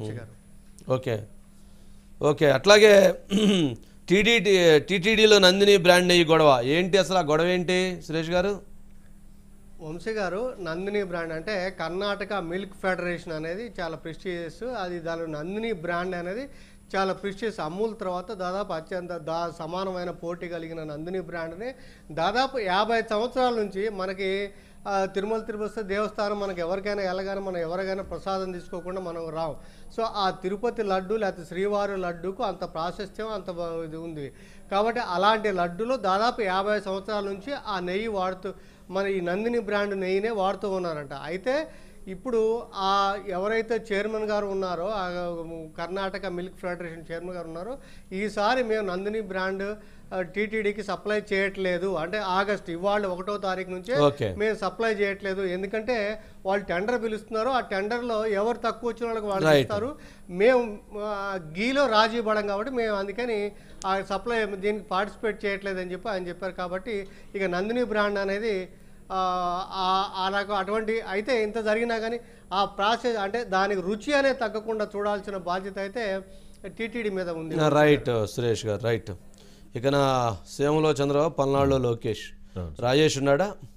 వంశీ గారు okay okay అట్లాగే TDT టీటీడీలో నందిని బ్రాండ్ నెయ్యి గొడవ ఏంటి అసలు ఆ గొడవ ఏంటి సురేష్ గారు వంశీ గారు నందిని బ్రాండ్ అంటే కర్ణాటక మిల్క్ ఫెడరేషన్ అనేది చాలా ప్రెస్టీజియస్ అది దాని నందిని బ్రాండ్ అనేది చాలా ప్రెస్టీజియస్ అమూల్ తర్వాత దాదాపు అత్యంత దా సమానమైన పోటీ కలిగిన నందిని బ్రాండ్ని దాదాపు యాభై సంవత్సరాల నుంచి మనకి ఆ, తిరుమల తిరుపతి దేవస్థానం మనకి ఎవరికైనా వెళ్ళగానే మనం ఎవరికైనా ప్రసాదం తీసుకోకుండా మనం రాం సో ఆ తిరుపతి లడ్డు లేకపోతే శ్రీవారి లడ్డుకు అంత ప్రాశస్త్యం అంత బ- ఇది ఉంది కాబట్టి అలాంటి లడ్డులో దాదాపు యాభై సంవత్సరాల నుంచి ఆ నెయ్యి వాడుతూ మన ఈ నందిని బ్రాండ్ నెయ్యినే వాడుతూ ఉన్నారంట అయితే ఇప్పుడు ఆ ఎవరైతే చైర్మన్ గారు ఉన్నారో ఆ కర్ణాటక మిల్క్ ఫెడరేషన్ చైర్మన్ గారు ఉన్నారో ఈసారి మేము నందిని బ్రాండ్ టీటీడీకి సప్లై చేయట్లేదు అంటే ఆగస్ట్ ఇవాళ ఒకటో తారీఖు నుంచే ఓకే మేము సప్లై చేయట్లేదు ఎందుకంటే వాళ్ళు టెండర్ పిలుస్తున్నారు ఆ టెండర్లో ఎవరు తక్కువ వచ్చిన వాళ్ళకి వాళ్ళు Right. ఇస్తారు మేము ఆ, గీలో రాజీ పడం కాబట్టి మేము అందుకని ఆ సప్లై దీనికి పార్టిసిపేట్ చేయట్లేదు అని చెప్పి ఆయన చెప్పారు కాబట్టి ఇక నందిని బ్రాండ్ అనేది ఆ, ఆ- ఆ రకం అటువంటి అయితే ఇంత జరిగినా కానీ ఆ ప్రాసెస్ అంటే దానికి రుచి అనేది తగ్గకుండా చూడాల్సిన బాధ్యత అయితే టీటీడీ మీద ఉంది రైట్ సురేష్ గారు రైట్ ఇక నా సేమలో చంద్రబాబు పల్నాడులో లోకేష్ రాజేష్ ఉన్నాడా